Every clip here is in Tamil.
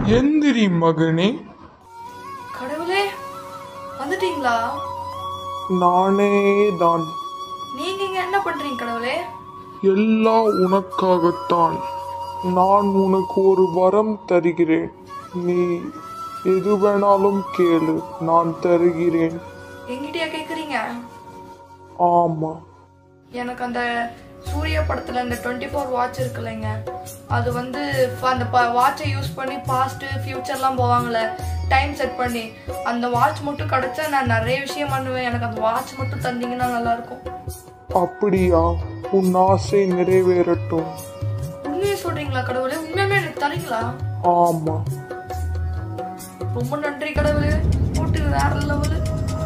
எந்திரி மகனே கடவுளே வந்துட்டீங்களா நானே தான் நீங்க இங்க என்ன பண்றீங்க கடவுளே எல்லாம் உனக்காகத்தான் நான் உனக்கு ஒரு வரம் தருகிறேன் நீ எது வேணாலும் கேளு நான் தருகிறேன் எங்கிட்டயா கேக்குறீங்க ஆமா எனக்கு அந்த சூர்யா படத்துல இந்த டுவெண்ட்டி ஃபோர் வாட்ச் இருக்குல்லைங்க அது வந்து ஃப- அந்த வாட்சை யூஸ் பண்ணி பாஸ்ட் ஃபியூச்சர்லாம் போவாங்கல்ல டைம் செட் பண்ணி அந்த வாட்ச் மட்டும் கிடைச்சா நான் நிறைய விஷயம் பண்ணுவேன் எனக்கு அந்த வாட்ச் மட்டும் தந்தீங்கன்னா நல்லா இருக்கும் அப்படியா உன் ஆசை நிறைவேறட்டும் உண்மையை சொல்றீங்களா கடவுளே உண்மையுமே எனக்கு தரீங்களா ஆமா ரொம்ப நன்றி கடவுளே போட்டு வேற லெவலு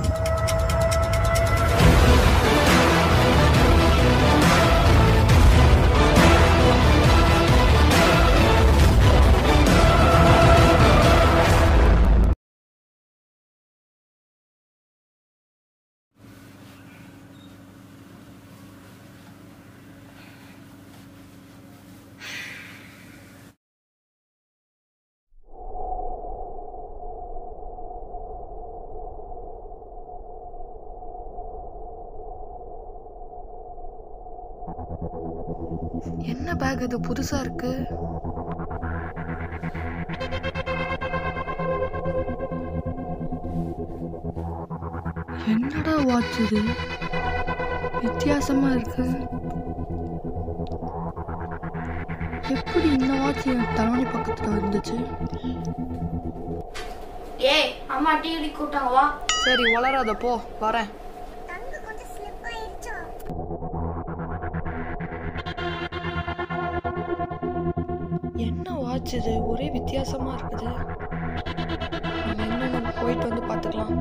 என்ன பேக் இது புதுசா இருக்கு என்னடா வாட்ச் இது வித்தியாசமா இருக்கு எப்படி இந்த வாட்ச் என் தலைவணி பக்கத்துல இருந்துச்சு ஏய் அம்மா டீ குடி கூட்டாங்க வா சரி வளராத போ வரேன் தங்க கொஞ்சம் ஸ்லிப் ஆயிடுச்சா என்ன வாட்ச் இது ஒரே வித்தியாசமா இருக்குது நம்ம என்னன்னு போயிட்டு வந்து பார்த்துக்கலாம்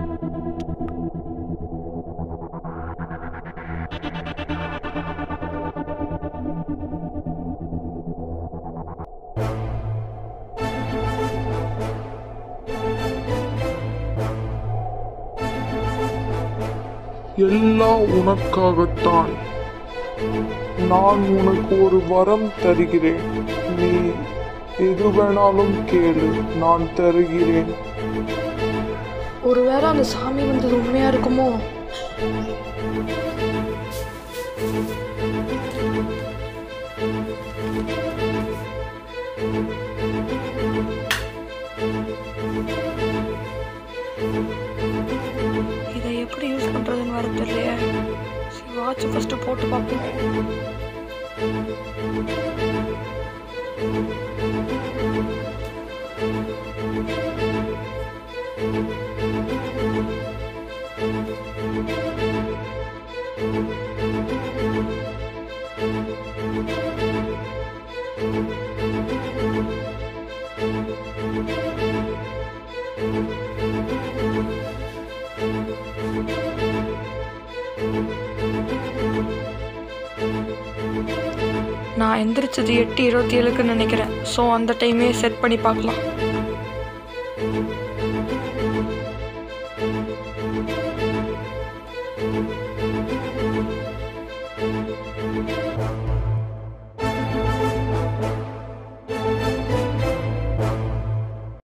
எல்லாம் உனக்காகத்தான் நான் உனக்கு ஒரு வரம் தருகிறேன் நீ எது வேணாலும் கேளு நான் தருகிறேன் ஒருவேளை அந்த சாமி வந்தது உண்மையா இருக்குமோ இதை எப்படி யூஸ் பண்றதுன்னு வர தெரியலையே சரி வாட்ச் ஃபர்ஸ்ட் போட்டு பார்ப்போம் நான் எந்திரிச்சது எட்டு இருபத்தி ஏழுக்குன்னு நினைக்கிறேன் ஸோ அந்த டைமே செட் பண்ணி பார்க்கலாம்